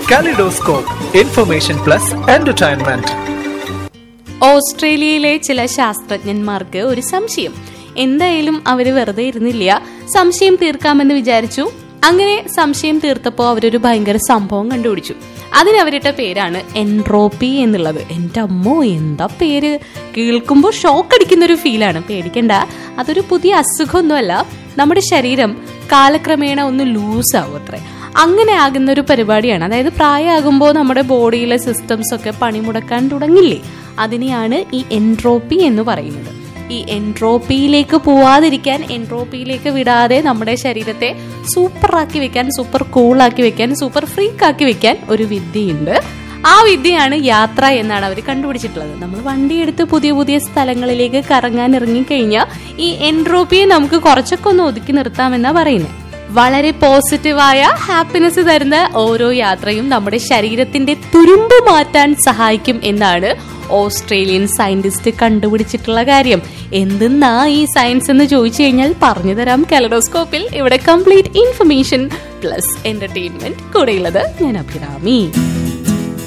kaleidoscope information plus entertainment ഓസ്ട്രേലിയയിലെ ചില ശാസ്ത്രജ്ഞന്മാർക്ക് ഒരു സംശയം എന്തായാലും അവര് വെറുതെ ഇരുന്നില്ല സംശയം തീർക്കാമെന്ന് വിചാരിച്ചു അങ്ങനെ സംശയം തീർത്തപ്പോൾ അവരൊരു ഭയങ്കര സംഭവം കണ്ടുപിടിച്ചു അതിനവരിട്ട പേരാണ് എൻട്രോപ്പി എന്നുള്ളത് എൻ്റെ അമ്മോ എന്താ പേര് കേൾക്കുമ്പോൾ ഷോക്ക് അടിക്കുന്ന ഒരു ഫീലാണ് പേടിക്കണ്ട അതൊരു പുതിയ അസുഖമൊന്നുമല്ല നമ്മുടെ ശരീരം കാലക്രമേണ ഒന്ന് ലൂസ് ആവും അത്രേ അങ്ങനെ ആകുന്ന ഒരു പരിപാടിയാണ് അതായത് പ്രായമാകുമ്പോൾ നമ്മുടെ ബോഡിയിലെ സിസ്റ്റംസ് ഒക്കെ പണിമുടക്കാൻ തുടങ്ങില്ലേ അതിനെയാണ് ഈ എൻട്രോപ്പി എന്ന് പറയുന്നത് ഈ എൻട്രോപ്പിയിലേക്ക് പോവാതിരിക്കാൻ എൻട്രോപ്പിയിലേക്ക് വിടാതെ നമ്മുടെ ശരീരത്തെ സൂപ്പറാക്കി വെക്കാൻ സൂപ്പർ കൂളാക്കി വെക്കാൻ സൂപ്പർ ഫ്രീക്ക് ആക്കി വെക്കാൻ ഒരു വിദ്യയുണ്ട് ആ വിദ്യയാണ് യാത്ര എന്നാണ് അവർ കണ്ടുപിടിച്ചിട്ടുള്ളത് നമ്മൾ വണ്ടിയെടുത്ത് പുതിയ പുതിയ സ്ഥലങ്ങളിലേക്ക് കറങ്ങാൻ ഇറങ്ങിക്കഴിഞ്ഞാൽ ഈ എൻട്രോപ്പിയെ നമുക്ക് കുറച്ചൊക്കെ ഒന്ന് ഒതുക്കി നിർത്താമെന്നാ പറയുന്നത് വളരെ പോസിറ്റീവായ ഹാപ്പിനെസ് തരുന്ന ഓരോ യാത്രയും നമ്മുടെ ശരീരത്തിന്റെ തുരുമ്പ് മാറ്റാൻ സഹായിക്കും എന്നാണ് ഓസ്ട്രേലിയൻ സയന്റിസ്റ്റ് കണ്ടുപിടിച്ചിട്ടുള്ള കാര്യം എന്തെന്നാ ഈ സയൻസ് എന്ന് ചോദിച്ചു കഴിഞ്ഞാൽ പറഞ്ഞു തരാം കലഡോസ്കോപ്പിൽ ഇവിടെ കംപ്ലീറ്റ് ഇൻഫർമേഷൻ പ്ലസ് എന്റർടൈൻമെന്റ് കൂടെയുള്ളത് ഞാൻ അഭിരാമി